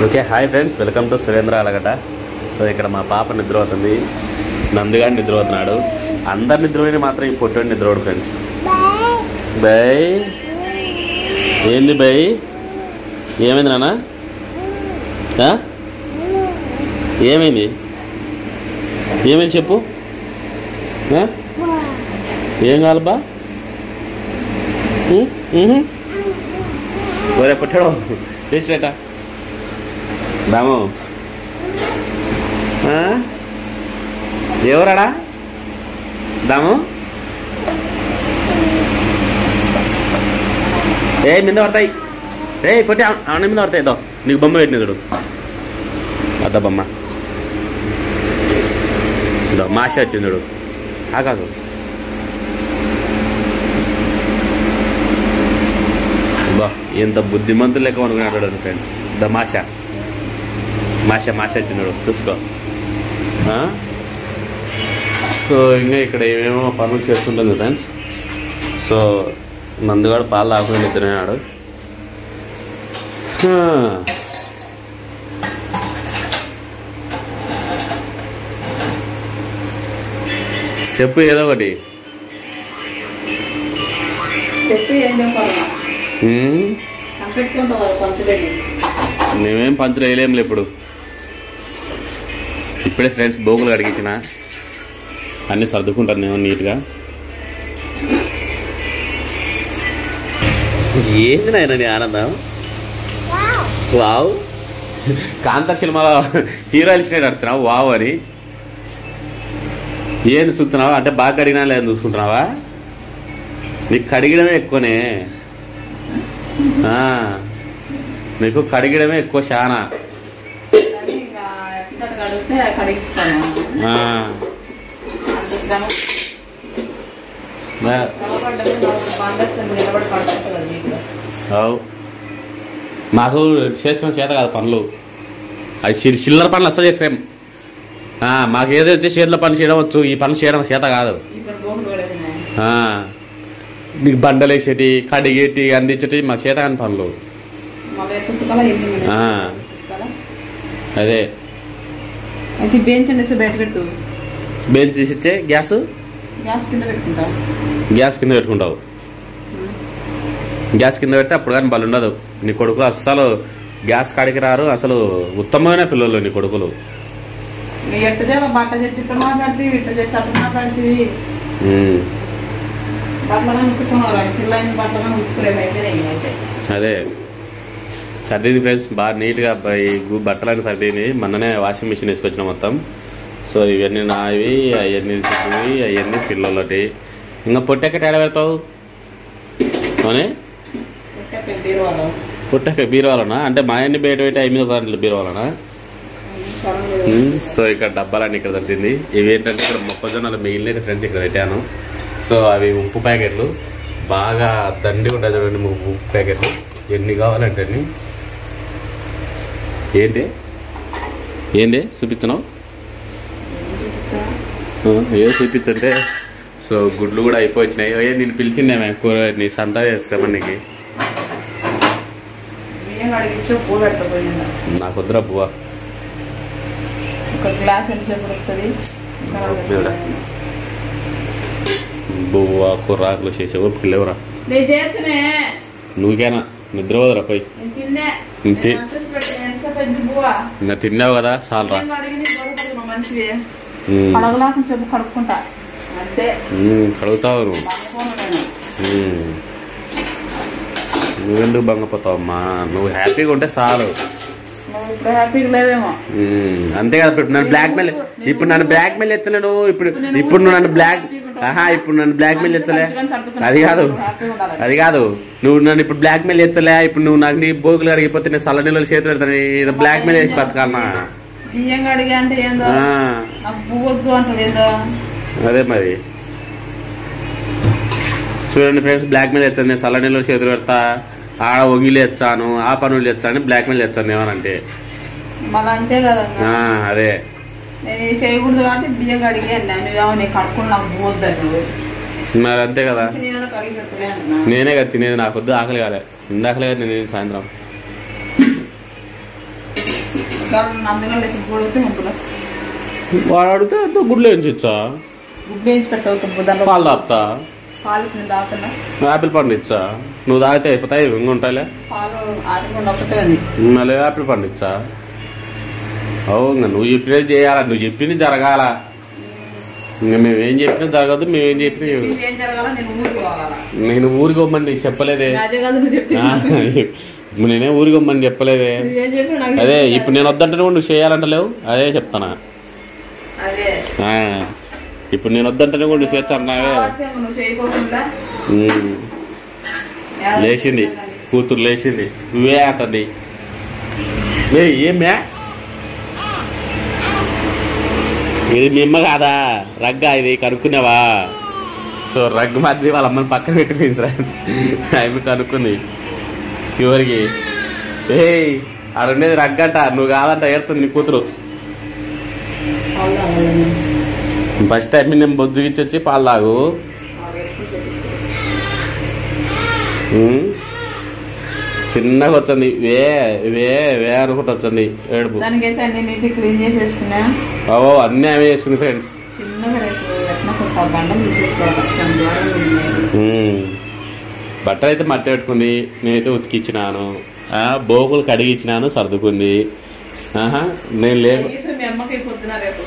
Okay hi friends welcome to Surendra అలగట so ఇక్కడ మా పాప నిద్రపోతుంది నందుగాడు నిద్రపోతున్నాడు అందరు నిద్రపోయిన మాత్రం ఈ పొట్టోడు నిద్రపోడు ఫ్రెండ్స్ బై ఏంది బై ఏమైంది నాన్న ఆ? ఏమైంది ఏమైంది చెప్పు ఆ? ఏం కావాలబ్బా ఉం? ఉహు. ఒరే పుట్టాడు లేచిరేట దాము ఆ? ఎవరాడా దాము ఏ మీద పడతాయి ఏ పొట్టి ఆమె మీద పడతాయి దో నీకు బొమ్మ పెట్టిన చూడు అద్దా బొమ్మ దో మాష వచ్చింది చూడు ఆకాకు బా ఎంత బుద్ధిమంతులు లెక్క అనుకున్నాడు ఫ్రెండ్స్ ద మాష మాష మాష వచ్చినాడు చూసుకో ఆ? సో ఇంకా ఇక్కడ ఏమేమో పనులు చేస్తుంటుంది ఫ్రెండ్స్ సో నందుగాడు పాలు తాకుండా నిద్రనాడు చెప్పు ఏదో ఒకటి చెప్పి ఏం చెప్పాలి ఉమ్, కనిపెట్టుకుంటావు పంచలేని మేమేం పంచులు వేయలేములే ఇప్పుడు ఇప్పుడే ఫ్రెండ్స్ బోగులు అడిగించిన అన్నీ సర్దుకుంటాను నేను నీట్గా ఏంది నాయన నీ ఆనందం వావ్ కాంతార సినిమాలో హీరోయిన్ స్టేట్ ఆడుతున్నావు వావ్ అని ఏంది చూస్తున్నావా అంటే బాగా కడిగినా లేదని చూసుకుంటున్నావా నీకు కడిగడమే ఎక్కువనే ఆ, నీకు కడిగడమే ఎక్కువ చాలా కానీ ఇక ఎక్కడ కడిగితే కడిగిస్తాను ఆ, అందుకని ఆ, నిలబడ్డది నాకు పండేస్తాను నిలబడి పడుతుంది కదా నీకు అవు మాకు చేసుకున్న చేత కాదు పనులు అది చి- చిల్లర పనులు అస్సలు చేసుకోలేం ఆ, మాకు ఏదైతే చేతుల పని చేయడం వచ్చు ఈ పనులు చేయడం చేత కాదు ఇక్కడ గోకులు పడేది ఆ, నీకు బండలు వేసేటి కడిగేటి అందించేటి మాకు చేత కాని పనులు మళ్ళీ ఎత్తుకల ఎన్ని ఆ. అదే అయితే బెంచ్ అనేసి బయట పెట్టు బెంచ్ తీసిచ్చే గ్యాస్ గ్యాస్ కింద పెట్టుకుంటావు గ్యాస్ కింద పెట్టుకుంటావు గ్యాస్ కింద పెడితే అప్పుడు కానీ బలు ఉండదు నీ కొడుకులు అస్సలు గ్యాస్ కాడికి రారు అసలు ఉత్తమమైన పిల్లలు నీ కొడుకులు నీ ఎట్ట చేయాలి బట్ట చేసి ఇట్ట మాట్లాడుతీవి ఇట్ట చేసి అట్ట మాట్లాడుతీవి ఉమ్, బట్టలను ఉట్టుకున్నారు పిల్లలైన బట్టలను ఉట్టుకునేవి అయితే అయితే అదే సర్దింది ఫ్రెండ్స్ బాగా నీట్గా బ- ఈ గు- బట్టలని సర్దింది మొన్ననే వాషింగ్ మిషన్ వేసుకొచ్చిన మొత్తం సో ఇవన్నీ నావి అవన్నీ చిన్నవి అవన్నీ పిల్లలటి ఇంకా పొట్టెక్క తేడా పెడతావు అవునే పెట్టే బీరువాలో పొట్టెక్క బీరువాలనా అంటే మా అన్ని బయట పెట్టి ఐదు మీద పదండి బీరువాలనా ఉమ్, సో ఇక్కడ డబ్బాలన్నీ ఇక్కడ తగ్గింది ఇవి ఏంటంటే ఇక్కడ మొక్కజొన్నలు మిగిలిన ఫ్రెండ్స్ ఇక్కడ పెట్టాను సో అవి ఉప్పు ప్యాకెట్లు బాగా దండి ఉంటాయి చూడండి ము- ఉప్పు ప్యాకెట్లు ఎన్ని కావాలంటే అన్ని ఏంటి ఏంటి చూపించినావు ఆ, ఏ చూపించంటే సో గుడ్లు కూడా అయిపోయినాయి ఏ నేను పిలిచిందేమే కూర నీ సంతా చేసుకోమని నీకు బియ్యం కడిగించు పూ పెట్టకపోయిందా నాకు వద్దురా బువ్వ ఒక గ్లాస్ ఎంతసేపు వస్తుంది దేవుడా. బువ్వ కుర్రాకులు చేసే ఓపిక లేవురా నేను చేర్చనే నువ్వుకేనా నిద్ర పోదురా పోయి నేను తిన్నే ఇంతే. నేను అంతసేపు పెట్టి- ఎంతసేపు పెద్ద బువ్వా ఇంకా తిన్నావు కదా చాలరా బియ్యం కడిగి నీకు దొరకదు మంచివి ఉమ్. కడగలాకుండా చెప్పు కడుక్కుంటా అంతే ఉమ్, కడుగుతావు నువ్వు బంగపోను నేను ఉమ్. నువ్వెందుకు బంగపోతావమ్మా నువ్వు హ్యాపీగా ఉంటే చాలు నువ్వు ఇప్పుడు హ్యాపీగా లేవేమో ఉమ్, అంతే కదా ఇప్పుడు నన్ను బ్లాక్ మెయిల్ ఇప్పుడు నన్ను బ్లాక్ మెయిల్ ఎచ్చలేను ఇప్పుడు ఇప్పుడు నువ్వు నన్ను బ్లాక్ ఆహా ఇప్పుడు నన్ను బ్లాక్ మెయిల్ ఎచ్చలే అది కాదు అది కాదు నువ్వు నన్ను ఇప్పుడు బ్లాక్ మెయిల్ ఎచ్చలే ఇప్పుడు నువ్వు నాకు నీ బోగులు అడిగిపోతే నేను చల్ల నీళ్ళు చేతులు పెడతాను బ్లాక్ మెయిల్ వేసి బతకాలనా బియ్యం కడిగి అంటే ఏందో ఆ, నాకు పువ్వు వద్దు అంటావు ఏందో అదే మరి చూడండి ఫ్రెండ్స్ బ్లాక్ మెయిల్ ఎచ్చాను నేను చల్ల నీళ్ళు చేతులు పెడతా ఆడ ఒంగిలు ఎచ్చాను ఆ పనులు ఎచ్చాను బ్లాక్ మెయిల్ ఎచ్చాను ఏమనంటే మళ్ళీ అంతే కదా ఇంకా. ఆ, అదే నేను ఇది చేయకూడదు కాబట్టి బియ్యం కడిగి అన్నా నువ్వు నీకు కడుక్కుని నాకు పువ్వు వద్దు నువ్వు మరి అంతే కదా నేను కడిగి పెట్టలే అంటున్నా నేనే కదా తినేది నాకు వద్దు ఆకలి కాలే ఇందాకలే కదా నేను తినేది సాయంత్రం అందుకని లేచి గుడితే ఉంటుంది వాడు అడిగితే అంత గుడ్లు ఏం ఇచ్చా గుడ్లు వేసి పెడతావు దాంట్లో పాలు తాపుతా పాలు నేను తాగుతున్నా యాపిల్ పండు ఇచ్చా నువ్వు తాగితే అయిపోతాయి ఇంక ఉంటాయిలే పాలు ఆడకుండా ఒకటే ఉంది మళ్ళీ యాపిల్ పండు ఇచ్చా అవును నువ్వు చెప్పినది చేయాలా నువ్వు చెప్పింది జరగాల ఇంక మేము ఏం చెప్పినా జరగదు మేము ఏం చెప్పినా ఇది ఏం జరగాల నేను ఊరికి పోవాలా నేను ఊరికి పోమని నీకు చెప్పలేదే అదే కాదు నువ్వు చెప్పి ఆ, ఇప్పుడు నేనే ఊరికి పోమని చెప్పలేదే నువ్వు ఏం చెప్పి నాకు అదే తెలియదు. ఇప్పుడు నేను వద్దంటే నువ్వు చేయాలంటలేవు అదే చెప్తానా అదే ఆ, ఇప్పుడు నేను వద్దంటే కూడా నువ్వు చేయొచ్చు అన్నావే కాబట్టి నువ్వు చేయకోకుండా ఉమ్. లేచింది కూతురు లేచింది నువ్వే అంటుంది ఏ ఏమే ఇది మీ అమ్మ కాదా రగ్గా ఇది కనుక్కున్నావా సో రగ్గు మాదిరి వాళ్ళ అమ్మని పక్కన పెట్టి ఇన్సూరెన్స్ ఆమె కనుక్కుంది చివరికి ఏ ఆడ ఉండేది రగ్గంట నువ్వు కాదంట ఏడుతుంది నీ కూతురు అవునా, అవునా. ఫస్ట్ టైం నేను బొజ్జుగిచ్చి వచ్చి పాలు తాగు ఉమ్. చిన్నగా వచ్చింది వే వే వే అనుకుంటూ వచ్చింది ఏడుపు దానికైతే అన్ని నీటి క్లీన్ చేసేసుకున్నా ఓ అన్నీ అవే చేసుకుంది ఫ్రెండ్స్ చిన్నగా రేపు ఎట్లా కొత్త బండం తీసేసుకోవాలి చాలా దూరంగా ఉన్నాయి. బట్టలు అయితే మట్టి పెట్టుకుంది నేనైతే ఉతికిచ్చినాను ఆ, బోకులు కడిగిచ్చినాను సర్దుకుంది ఆహా, నేను లే కనీసం మీ అమ్మకి పొద్దున రేపు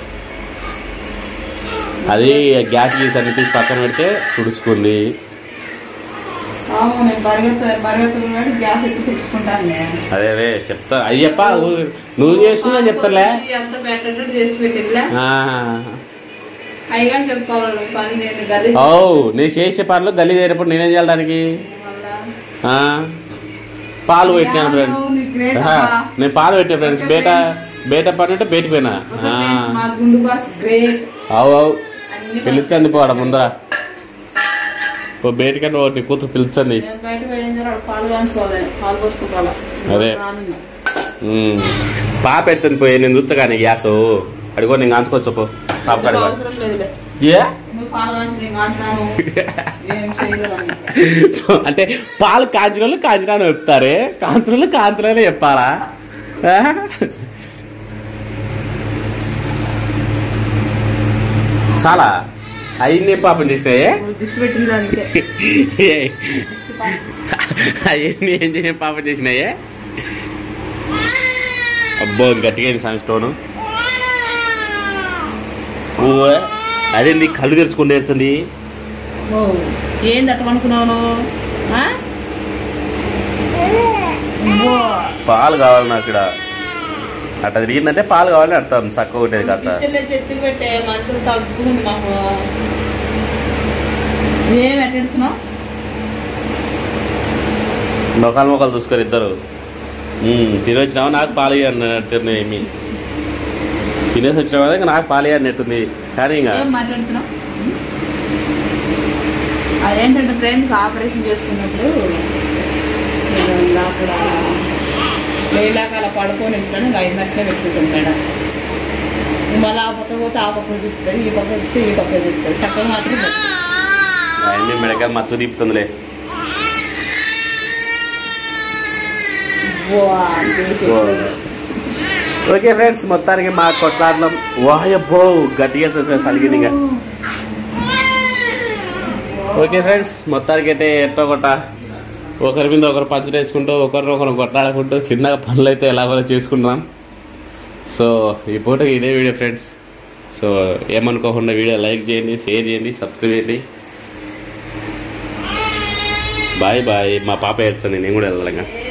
అది గ్యాస్ గీస్ అన్ని తీసి పక్కన పెడితే తుడుచుకుంది అవును నేను బరగెత్తు బరగెత్తు గ్యాస్ ఎత్తి తెచ్చుకుంటాను నేను అదే అదే చెప్తా అది చెప్పా నువ్వు- నువ్వు చేసుకున్నా చెప్తాలే అంత బెటర్ చేసి పెట్టిల్లా ఆ. అయిగా చెప్పుకోవాలి ఈ పని నేను గది ఓ నేను చేసే పనులు గల్లీ చేరేప్పుడు నేనేం చేయాలి దానికి వల్ల. ఆ? పాలు పెట్టినాను ఫ్రెండ్స్ యాదవ్, నీ great ఆహా, అబ్బా. నేను పాలు పెట్టాను ఫ్రెండ్స్ బేట బేట పని అంటే బయట పోయినా ఒక friends, మా గుండు బాస్ గ్రేట్ అవు అవు అన్ని పిలిచండి పోడ ముందర ఓ బయటకంటే ఓ నీ కూతురు పిలిచండి నేను బయట పోయిన తర్వాత పాలు కాంచుకోవాలి పాలు పోసుకోవాలి అదే. రానున్నా. ఉమ్. పాప ఎచ్చని పోయి నేను చూచగాని గ్యాస్ అడిగో నేను కాంచుకోవచ్చు పో పాప నాకు కడిగో అవసరం లేదులే ఏ నువ్వు పాలు కాంచి నేను కాంచినాను ఏం చేయలేదని అంటే పాలు కాంచిన వాళ్ళు కాంచినాను చెప్తారే కాంచిన వాళ్ళు కాంచలనే చెప్పాలా ఆ? చాలా అయ్యి పాపం చేసినాయే దిష్టి పెట్టింది అందుకే అవన్నీ ఏం చేసిన పాపం చేసినాయే అబ్బో గట్టిగా అయింది సామి స్టోను ఓ అదేంది కళ్ళు తెరుచుకుంటూ ఏడ్చింది ఓ ఏంది అట్ట అనుకున్నావు నువ్వు ఆ? అబ్బో. పాలు కావాలి నాకు ఇక్కడ అట్లా తిరిగిందంటే పాలు కావాలని అర్థం చక్కగా ఉండేది కథ కిచెన్లో చెట్టుకు పెట్టే మంచం తగ్గుంది మాకు ఏం ఎట్టించున్నావు మొఖాలు మొఖాలు చూసుకొని ఇద్దరు ఉమ్, తిని వచ్చినావా నాకు పాలు అన్నట్టుంది ఏమి తినేసి వచ్చినావా ఇంకా నాకు పాలు అన్నట్టుంది కానీ ఇంకా ఏం మాట్లాడుతున్నావు అదేంటంటే ఫ్రెండ్స్ ఆపరేషన్ చేసుకున్నప్పుడు ఇలా అక్కడ లేలాక అలా పడుకొని ఇచ్చాడు ఇంకా అయినట్లే పెట్టుకుంటాడు మళ్ళీ ఆ పక్క పోతే ఆ పక్క తిప్పుతుంది ఈ పక్క తిప్పితే ఈ పక్క తిప్పుతుంది చక్కగా మాత్రం పెట్టుకుంది. అవన్నీ మెడకాయలు మత్తు తీపుతుందిలే వా, చేసి. ఓకే ఫ్రెండ్స్ మొత్తానికి మా కొట్లాడలం వాయబ్బో గట్టిగా చూసా సలిగింది ఇంకా ఓకే ఫ్రెండ్స్ మొత్తానికి అయితే ఎట్టో కొట్ట ఒకరి మీద ఒకరు పంచర్ వేసుకుంటూ ఒకరినొకరు కొట్లాడుకుంటూ చిన్నగా పనులు అయితే ఎలాగో చేసుకుంటున్నాం సో ఈ పూటకి ఇదే వీడియో ఫ్రెండ్స్ సో ఏమనుకోకుండా వీడియో లైక్ చేయండి షేర్ చేయండి సబ్స్క్రైబ్ చేయండి బాయ్ బాయ్ మా పాప ఏడ్చండి నేను కూడా వెళ్ళాలి ఇంకా